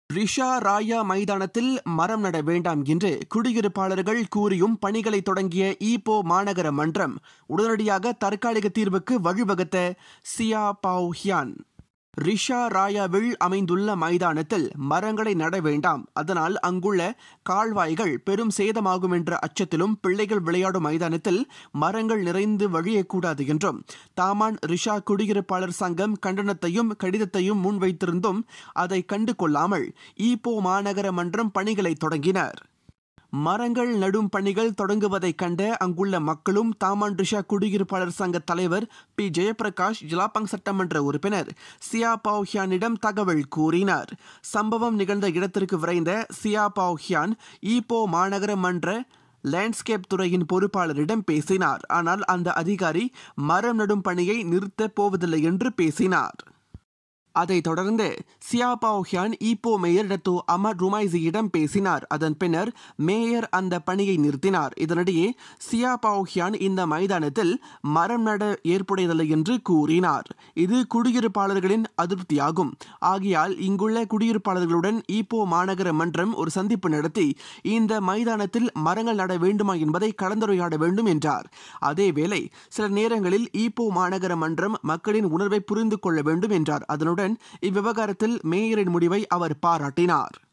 ரிஷா ராயா மைதானத்தில் மரம் நட வேண்டாம் என்று குடியிருப்பாளர்கள் கூறியும் பணிகளை தொடங்கிய ஈப்போ மாநகர மன்றம் உடனடியாக தற்காலிக தீர்வுக்கு வழிவகுத்த சியா பாவ் ஹியான் ரிஷா ராயாவில் அமைந்துள்ள மைதானத்தில் மரங்களை நட வேண்டாம் அதனால் அங்குள்ள கால்வாய்கள் பெரும் சேதமாகும் என்ற அச்சத்திலும் பிள்ளைகள் விளையாடும் மைதானத்தில் மரங்கள் நிறைந்து வழியக்கூடாது என்றும் தாமான் ரிஷா குடியிருப்பாளர் சங்கம் கண்டனத்தையும் கடிதத்தையும் முன்வைத்திருந்தும் அதை கண்டு கொள்ளாமல் ஈப்போ மாநகர மன்றம் பணிகளை தொடங்கினர் மரங்கள் நடும் பணிகள் தொடங்குவதைக் கண்ட அங்குள்ள மக்களும் தாமான் ரிஷா குடியிருப்பாளர் சங்க தலைவர் பி ஜெயபிரகாஷ் ஜிலாபங் சட்டமன்ற உறுப்பினர் சியா பாவ்ஹியானிடம் தகவல் கூறினார் சம்பவம் நிகழ்ந்த இடத்திற்கு விரைந்த சியா பாவ்ஹியான் ஈப்போ மாநகர மன்ற லேண்ட்ஸ்கேப் துறையின் பொறுப்பாளரிடம் பேசினார் ஆனால் அந்த அதிகாரி மரம் நடும் பணியை நிறுத்தப் போவதில்லை என்று பேசினார் அதைத் தொடர்ந்து சியாபாவ்ஹியான் ஈப்போ மேயர் டத்து அமர் ருமைசியிடம் பேசினார் அதன் பின்னர் மேயர் அந்த பணியை நிறுத்தினார் இதனிடையே சியாபாவ்ஹியான் இந்த மைதானத்தில் மரம் நட ஏற்புடையதில்லை என்று கூறினார் இது குடியிருப்பாளர்களின் அதிருப்தியாகும் ஆகையால் இங்குள்ள குடியிருப்பாளர்களுடன் ஈப்போ மாநகர மன்றம் ஒரு சந்திப்பு நடத்தி இந்த மைதானத்தில் மரங்கள் நட வேண்டுமா என்பதை கலந்துரையாட வேண்டும் என்றார் அதேவேளை சில நேரங்களில் ஈப்போ மாநகர மன்றம் மக்களின் உணர்வை புரிந்து கொள்ள வேண்டும் என்றார் அதனுடன் இவ்விவகாரத்தில் மேயரின் முடிவை அவர் பாராட்டினார்